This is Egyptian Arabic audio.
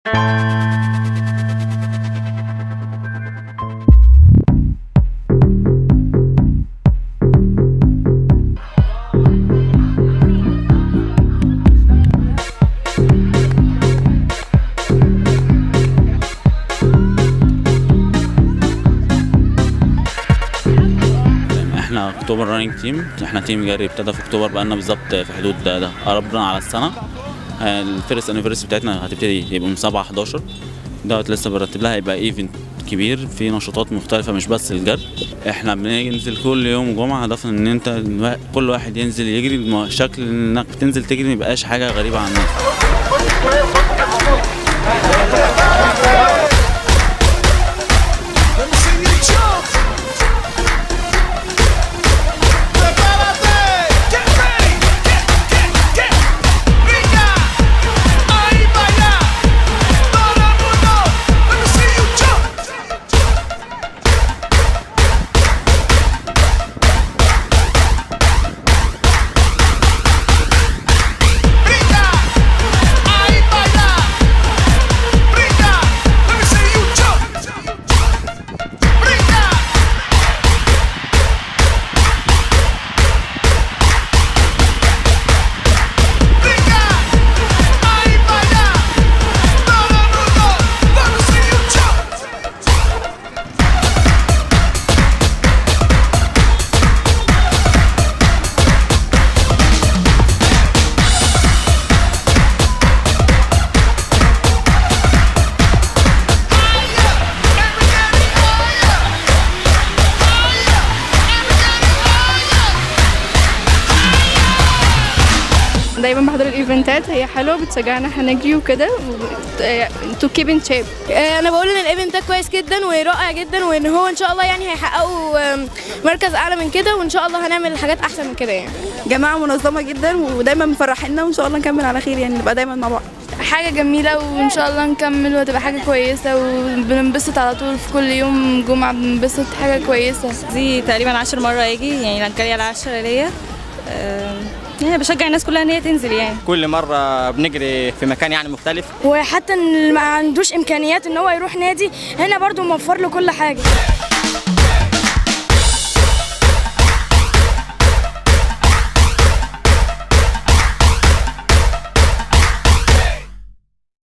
احنا اكتوبر رانينج تيم احنا تيم جري ابتدى في اكتوبر بقالنا بالظبط في حدود ده, ده قربنا على السنه آه، الفيرست انيفرساري بتاعتنا هتبتدي يبقى من 7 11 دوت لسه برتب لها هيبقى ايفنت كبير في نشاطات مختلفه مش بس الجري احنا بننزل كل يوم جمعه هدفنا ان انت الوا- كل واحد ينزل يجري الم- شكل انك بتنزل تجري ما يبقاش حاجه غريبه عن الناس Let me see you jump. Prepárate. Get ready. Get, get, get. Brinca. Ahí vaya. Todo el mundo. Let me see you jump. Brinca. Ahí vaya. Brinca. Let me see you jump. Brinca. Brinca. Ahí vaya. Todo el mundo. Let me see you jump. دايما بحضر الايفنتات هي حلوه بتشجعنا احنا نجري وكده تو كيب ان شيب انا بقول ان الايفنت ده كويس جدا ورائع جدا وان هو ان شاء الله يعني هيحققوا آم، مركز اعلى من كده وان شاء الله هنعمل حاجات احسن من كده يعني جماعة منظمة جدا ودايما مفرحينا وإن شاء الله نكمل على خير يعني نبقى دايما مع بعض حاجه جميله وان شاء الله نكمل وهتبقى حاجه كويسه وبننبسط على طول في كل يوم جمعه بننبسط حاجه كويسه دي تقريبا عشر مرة يجي يعني الجري العشرة ليا آم، يعني بشجع الناس كلها ان هي تنزل يعني كل مرة بنجري في مكان يعني مختلف وحتى ان اللي ما عندوش امكانيات ان هو يروح نادي هنا برضو موفر له كل حاجه